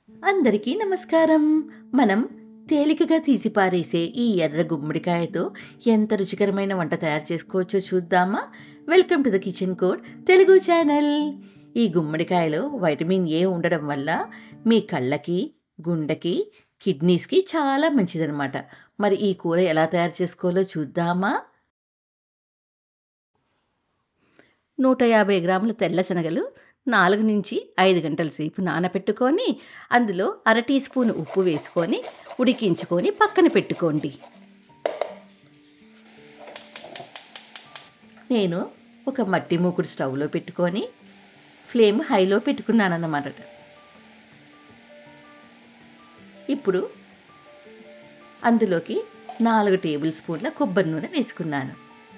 అందరికీ నమస్కారం మనం తేలికగా తీసి పారేసే ఈ ఎర్ర గుమ్మడికాయతో ఎంత రుచికరమైన వంట తయారు చేసుకోవచ్చో చూద్దామా welcome to the kitchen code Telugu channel ఈ గుమ్మడికాయలో వైటమిన్ ఏ ఉండడం వల్ల మీ కళ్ళకి గుండెకి కిడ్నీస్కి చాలా మంచిదన్నమాట మరి ఈ కూర ఎలా తయారు చేసుకోవాలో చూద్దామా నూట యాభై గ్రాముల తెల్ల శనగలు నాలుగు నుంచి ఐదు గంటల సేపు నానబెట్టుకొని అందులో అర టీ స్పూన్ ఉప్పు వేసుకొని ఉడికించుకొని పక్కన పెట్టుకోండి నేను ఒక మట్టి మూకుడు స్టవ్లో పెట్టుకొని ఫ్లేమ్ హైలో పెట్టుకున్నానన్నమాట ఇప్పుడు అందులోకి నాలుగు టేబుల్ స్పూన్ల కొబ్బరి నూనె వేసుకున్నాను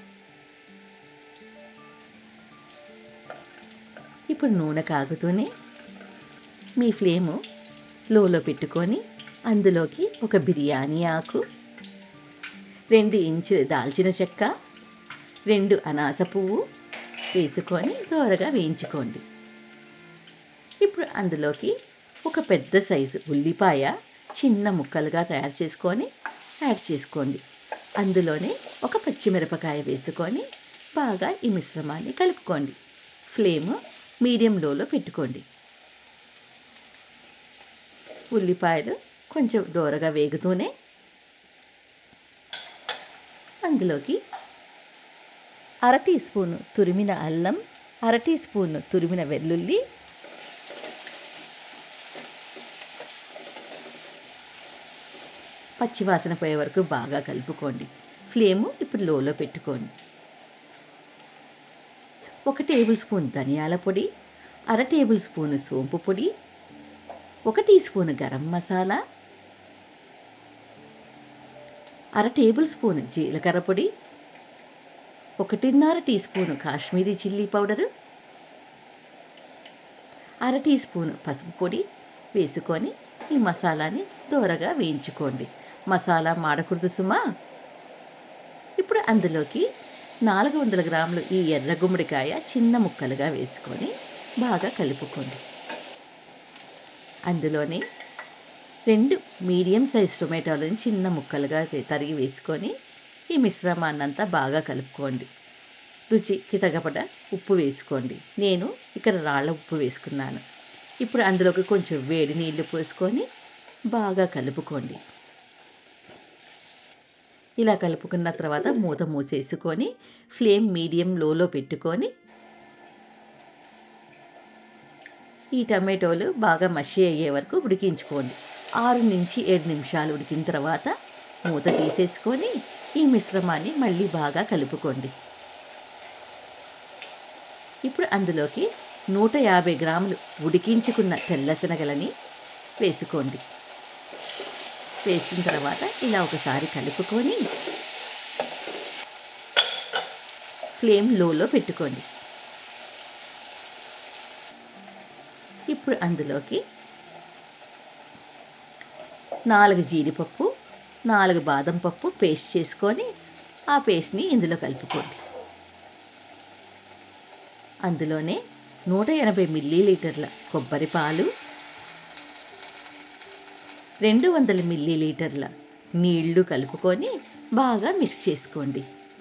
ఇప్పుడు నూనె కాగుతూనే మీ ఫ్లేము లోలో పెట్టుకొని అందులోకి ఒక బిర్యానీ ఆకు రెండు ఇంచు దాల్చిన చెక్క రెండు అనాస పువ్వు వేసుకొని దోరగా వేయించుకోండి ఇప్పుడు అందులోకి ఒక పెద్ద సైజు ఉల్లిపాయ చిన్న ముక్కలుగా తయారు చేసుకొని యాడ్ చేసుకోండి అందులోనే ఒక పచ్చిమిరపకాయ వేసుకొని బాగా ఈ మిశ్రమాన్ని కలుపుకోండి ఫ్లేమ్ మీడియం లోలో పెట్టుకోండి ఉల్లిపాయలు కొంచెం దూరగా వేగుతూనే అందులోకి అర టీ స్పూను తురిమిన అల్లం అర టీ స్పూను తురిమిన వెల్లుల్లి పచ్చివాసన పోయే వరకు బాగా కలుపుకోండి ఫ్లేము ఇప్పుడు లోలో పెట్టుకోండి ఒక టేబుల్ స్పూన్ ధనియాల పొడి అర టేబుల్ స్పూన్ సోంపు పొడి ఒక టీ స్పూన్ గరం మసాలా అర టేబుల్ స్పూన్ జీలకర్ర పొడి ఒకటిన్నర teaspoon Kashmiri chilli powder అర టీ స్పూన్ పసుపు పొడి వేసుకొని ఈ మసాలాని దూరగా వేయించుకోండి మసాలా మాడకూడదు సుమా ఇప్పుడు అందులోకి నాలుగు వందల గ్రాములు ఈ ఎర్ర గుమ్మడికాయ చిన్న ముక్కలుగా వేసుకొని బాగా కలుపుకోండి అందులోనే రెండు మీడియం సైజ్ టొమాటోలను చిన్న ముక్కలుగా తరిగి వేసుకొని ఈ మిశ్రమాన్నంతా బాగా కలుపుకోండి రుచికి తగపడ ఉప్పు వేసుకోండి నేను ఇక్కడ రాళ్ళ ఉప్పు వేసుకున్నాను ఇప్పుడు అందులోకి కొంచెం వేడి నీళ్లు పోసుకొని బాగా కలుపుకోండి ఇలా కలుపుకున్న తర్వాత మూత మూసేసుకొని ఫ్లేమ్ మీడియం లోలో పెట్టుకొని ఈ టమాటోలు బాగా మషి అయ్యే వరకు ఉడికించుకోండి ఆరు నుంచి ఏడు నిమిషాలు ఉడికిన తర్వాత మూత తీసేసుకొని ఈ మిశ్రమాన్ని మళ్ళీ బాగా కలుపుకోండి ఇప్పుడు అందులోకి నూట యాభై గ్రాములు ఉడికించుకున్న తెల్లశనగలని వేసుకోండి వేసిన తర్వాత ఇలా ఒకసారి కలుపుకొని ఫ్లేమ్ లోలో పెట్టుకోండి ఇప్పుడు అందులోకి నాలుగు జీడిపప్పు నాలుగు బాదం పప్పు పేస్ట్ చేసుకొని ఆ పేస్ట్ని ఇందులో కలుపుకోండి అందులోనే నూట ఎనభై మిల్లీలీటర్ల కొబ్బరి పాలు రెండు వందల మిల్లీలీటర్ల నీళ్లు కలుపుకొని బాగా మిక్స్ చేసుకోండి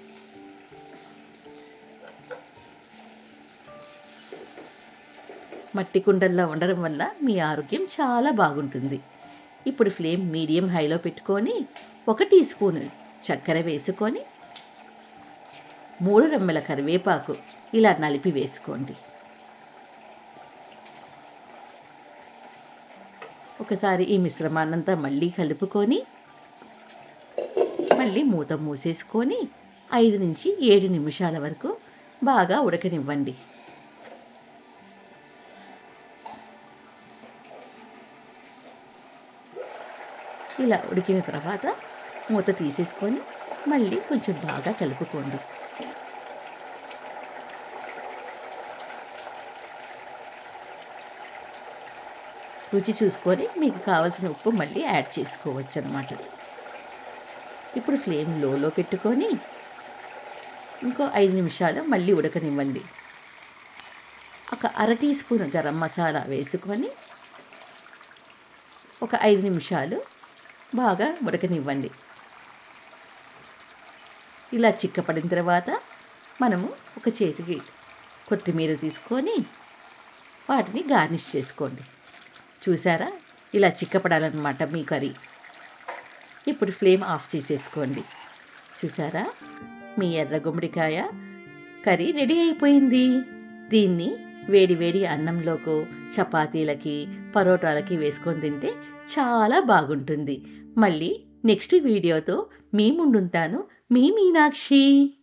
మట్టి కుండల్లో ఉండడం వల్ల మీ ఆరోగ్యం చాలా బాగుంటుంది ఇప్పుడు ఫ్లేమ్ మీడియం హైలో పెట్టుకొని ఒక టీ స్పూన్ చక్కెర వేసుకొని మూడు రెమ్మల కరివేపాకు ఇలా నలిపి వేసుకోండి ఒకసారి ఈ మిశ్రమాన్నంతా మళ్ళీ కలుపుకొని మళ్ళీ మూత మూసేసుకొని ఐదు నుంచి ఏడు నిమిషాల వరకు బాగా ఉడకనివ్వండి ఇలా ఉడికిన తర్వాత మూత తీసేసుకొని మళ్ళీ కొంచెం బాగా కలుపుకోండి రుచి చూసుకొని మీకు కావలసిన ఉప్పు మళ్ళీ యాడ్ చేసుకోవచ్చు అనమాట ఇప్పుడు ఫ్లేమ్ లోలో పెట్టుకొని ఇంకో ఐదు నిమిషాలు మళ్ళీ ఉడకనివ్వండి ఒక అర టీ స్పూన్ గరం మసాలా వేసుకొని ఒక ఐదు నిమిషాలు బాగా ఉడకనివ్వండి ఇలా చిక్కపడిన తర్వాత మనము ఒక చేతికి కొత్తిమీర తీసుకొని వాటిని గార్నిష్ చేసుకోండి చూసారా ఇలా చిక్కపడాలన్నమాట మీ కర్రీ ఇప్పుడు ఫ్లేమ్ ఆఫ్ చేసేసుకోండి చూసారా మీ ఎర్ర గుమ్మడికాయ కర్రీ రెడీ అయిపోయింది దీన్ని వేడి వేడి అన్నంలోకో చపాతీలకి పరోటాలకి వేసుకొని తింటే చాలా బాగుంటుంది మళ్ళీ నెక్స్ట్ వీడియోతో మీ ముందుంటాను మీ మీనాక్షి